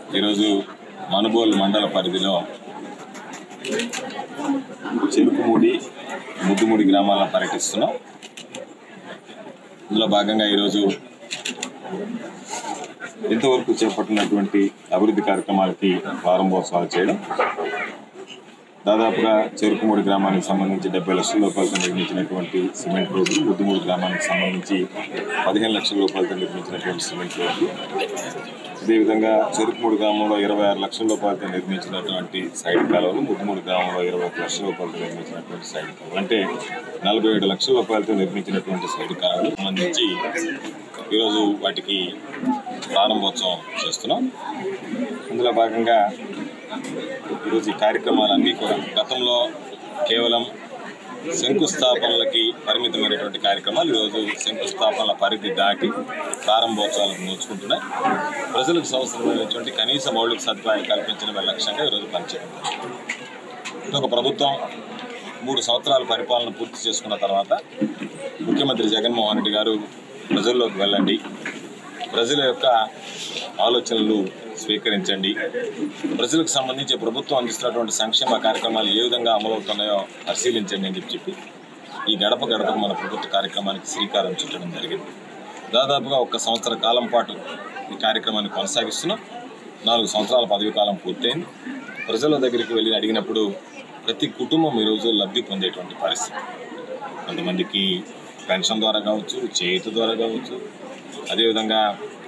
ఈరోజు మనుబోలు మండల పరిధిలో చెరుకుముడి ముద్దుముడి గ్రామాల్లో పర్యటిస్తున్నాం ఇందులో భాగంగా ఈరోజు ఇంతవరకు చేపట్టినటువంటి అభివృద్ధి కార్యక్రమాలకి ప్రారంభోత్సవాలు చేయడం దాదాపుగా చెరుకుమూడి గ్రామానికి సంబంధించి డెబ్బై లక్షల రూపాయలతో నిర్మించినటువంటి సిమెంట్ రోడ్లు ముద్దుమూడి గ్రామానికి సంబంధించి పదిహేను లక్షల రూపాయలతో నిర్మించినటువంటి సిమెంట్ రోడ్లు అదేవిధంగా చెరుకుమూడి గ్రామంలో ఇరవై ఆరు లక్షల రూపాయలతో నిర్మించినటువంటి సైడ్ కాలువలు ముద్దుమూడి గ్రామంలో ఇరవై ఒక లక్షల రూపాయలతో నిర్మించినటువంటి సైడ్ కాలువలు అంటే నలభై ఏడు లక్షల రూపాయలతో నిర్మించినటువంటి సైడ్ కాలువలు సంబంధించి ఈరోజు వాటికి ప్రారంభోత్సవం చేస్తున్నాం అందులో భాగంగా ఈరోజు ఈ కార్యక్రమాలన్నీ కూడా గతంలో కేవలం శంకుస్థాపనలకి పరిమితమైనటువంటి కార్యక్రమాలు ఈరోజు శంకుస్థాపనల పరిధి దాటి ప్రారంభోత్సవాలకు నోచుకుంటున్నాయి ప్రజలకు అవసరమైనటువంటి కనీస మౌలిక సదుపాయాలు కల్పించడమే లక్ష్యంగా ఈరోజు పనిచేయడం ఇది ఒక ప్రభుత్వం మూడు సంవత్సరాల పరిపాలన పూర్తి చేసుకున్న తర్వాత ముఖ్యమంత్రి జగన్మోహన్ రెడ్డి గారు ప్రజల్లోకి వెళ్ళండి ప్రజల యొక్క ఆలోచనలు స్వీకరించండి ప్రజలకు సంబంధించి ప్రభుత్వం అందిస్తున్నటువంటి సంక్షేమ కార్యక్రమాలు ఏ విధంగా అమలవుతున్నాయో పరిశీలించండి అని చెప్పి చెప్పి ఈ గడప గడపకు మన ప్రభుత్వ కార్యక్రమానికి శ్రీకారం చుట్టడం జరిగింది దాదాపుగా ఒక సంవత్సర కాలం పాటు ఈ కార్యక్రమాన్ని కొనసాగిస్తున్నాం నాలుగు సంవత్సరాల పదవి కాలం పూర్తయింది ప్రజల దగ్గరికి వెళ్ళి అడిగినప్పుడు ప్రతి కుటుంబం ఈరోజు లబ్ధి పొందేటువంటి పరిస్థితి కొంతమందికి పెన్షన్ ద్వారా కావచ్చు చేయుత ద్వారా కావచ్చు అదేవిధంగా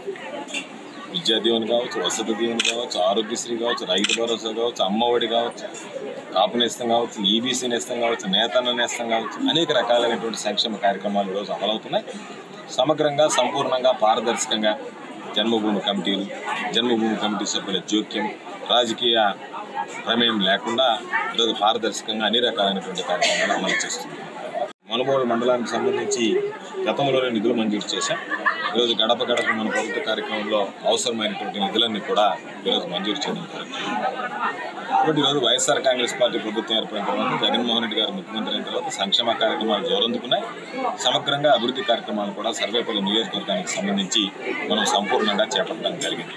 విద్యా దీవెన కావచ్చు వసతి దీవెన కావచ్చు ఆరోగ్యశ్రీ కావచ్చు రైతు భరోసా కావచ్చు అమ్మఒడి కావచ్చు కాపు నేస్తం కావచ్చు ఈబీసీ నేస్తం కావచ్చు నేతన్న నేస్తం కావచ్చు అనేక రకాలైనటువంటి సంక్షేమ కార్యక్రమాలు ఈరోజు అమలవుతున్నాయి సమగ్రంగా సంపూర్ణంగా పారదర్శకంగా జన్మభూమి కమిటీలు జన్మభూమి కమిటీ సభ్యుల జోక్యం రాజకీయ ప్రమేయం లేకుండా ఈరోజు పారదర్శకంగా అన్ని రకాలైనటువంటి కార్యక్రమాలు అమలు చేస్తుంది మనుబోలు మండలానికి సంబంధించి గతంలోనే నిధులు మంజూరు చేశాం ఈరోజు గడప గడప మన ప్రభుత్వ కార్యక్రమంలో అవసరమైనటువంటి నిధులన్నీ కూడా ఈరోజు మంజూరు చేయడం జరుగుతుంది కాబట్టి ఈరోజు వైఎస్ఆర్ కాంగ్రెస్ పార్టీ ప్రభుత్వం ఏర్పడిన తర్వాత జగన్మోహన్ రెడ్డి గారు ముఖ్యమంత్రి అయిన తర్వాత సంక్షేమ కార్యక్రమాలు జోరందుకున్నాయి సమగ్రంగా అభివృద్ధి కార్యక్రమాలు కూడా సర్వేపల్లి నియోజకవర్గానికి సంబంధించి మనం సంపూర్ణంగా చేపట్టడం జరిగింది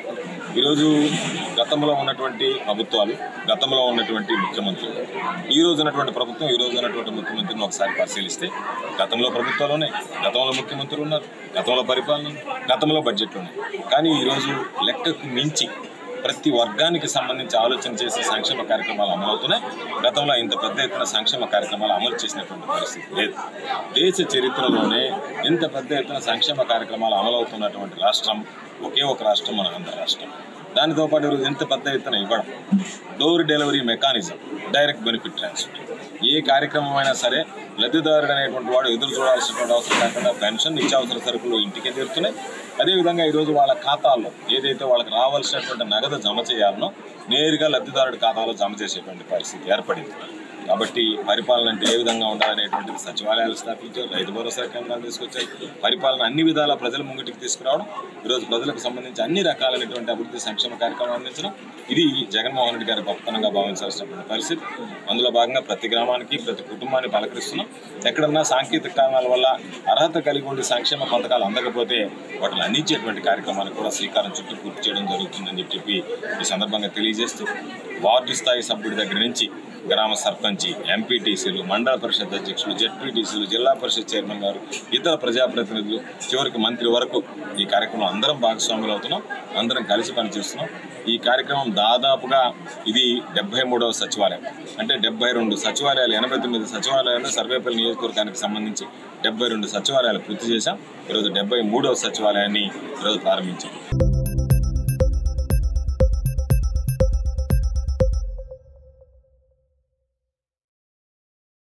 ఈరోజు గతంలో ఉన్నటువంటి ప్రభుత్వాలు గతంలో ఉన్నటువంటి ముఖ్యమంత్రులు ఈ రోజు ఉన్నటువంటి ప్రభుత్వం ఈ రోజు ఉన్నటువంటి ముఖ్యమంత్రిని ఒకసారి పరిశీలిస్తే గతంలో ప్రభుత్వాలు ఉన్నాయి గతంలో ముఖ్యమంత్రులు ఉన్నారు గతంలో పరిపాలన ఉంది, గతంలో బడ్జెట్లు ఉన్నాయి కానీ ఈరోజు లెక్కకు మించి ప్రతి వర్గానికి సంబంధించి ఆలోచన చేసే సంక్షేమ కార్యక్రమాలు అమలవుతున్నాయి గతంలో ఇంత పెద్ద ఎత్తున సంక్షేమ కార్యక్రమాలు అమలు చేసినటువంటి పరిస్థితి లేదు దేశ చరిత్రలోనే ఇంత పెద్ద ఎత్తున సంక్షేమ కార్యక్రమాలు అమలవుతున్నటువంటి రాష్ట్రం ఒకే ఒక రాష్ట్రం మన ఆంధ్ర రాష్ట్రం దానితో పాటు ఈరోజు ఎంత పెద్ద ఎత్తున ఇవ్వడం door delivery mechanism direct benefit transfer ఏ కార్యక్రమం అయినా సరే లబ్ధిదారుడు అనేటువంటి వాడు ఎదురు చూడాల్సినటువంటి అవసరం లేకుండా పెన్షన్ నిత్యావసర సరుకులు ఇంటికే చేరుతున్నాయి అదేవిధంగా ఈరోజు వాళ్ళ ఖాతాల్లో ఏదైతే వాళ్ళకి రావాల్సినటువంటి నగదు జమ చేయాలనో నేరుగా లబ్ధిదారుడి ఖాతాలో జమ చేసేటువంటి పరిస్థితి ఏర్పడింది కాబట్టి పరిపాలన అంటే ఏ విధంగా ఉండాలనేటువంటిది సచివాలయాలు స్థాపించారు రైతు భరోసా కేంద్రాలు తీసుకొచ్చారు పరిపాలన అన్ని విధాల ప్రజల ముంగిటికి తీసుకురావడం ఈరోజు ప్రజలకు సంబంధించి అన్ని రకాలైనటువంటి అభివృద్ధి సంక్షేమ కార్యక్రమాలు అందించడం ఇది జగన్మోహన్ రెడ్డి గారి గొప్పతనంగా భావించాల్సినటువంటి పరిస్థితి అందులో భాగంగా ప్రతి గ్రామానికి ప్రతి కుటుంబాన్ని పలకరిస్తున్నాం ఎక్కడన్నా సాంకేతిక కారణాల వల్ల అర్హత కలిగి ఉండి సంక్షేమ పథకాలు అందకపోతే వాటిని అందించేటువంటి కార్యక్రమానికి కూడా శ్రీకారం చుట్టూ పూర్తి చేయడం జరుగుతుందని చెప్పి చెప్పి ఈ సందర్భంగా తెలియజేస్తూ వార్డు స్థాయి సభ్యుడి దగ్గర నుంచి గ్రామ సర్పంచి ఎంపీటీసీలు మండల పరిషత్ అధ్యక్షులు జెడ్పీటీసీలు జిల్లా పరిషత్ చైర్మన్ గారు ఇతర ప్రజాప్రతినిధులు చివరికి మంత్రి వరకు ఈ కార్యక్రమం అందరం భాగస్వాములు అవుతున్నాం అందరం కలిసి పనిచేస్తున్నాం ఈ కార్యక్రమం దాదాపుగా ఇది డెబ్బై మూడవ సచివాలయం అంటే డెబ్బై రెండు సచివాలయాలు ఎనభై తొమ్మిది సచివాలయాలు సర్వేపల్లి నియోజకవర్గానికి సంబంధించి డెబ్బై రెండు సచివాలయాలు పూర్తి చేశాం ఈరోజు డెబ్బై మూడవ సచివాలయాన్ని ఈరోజు ప్రారంభించాం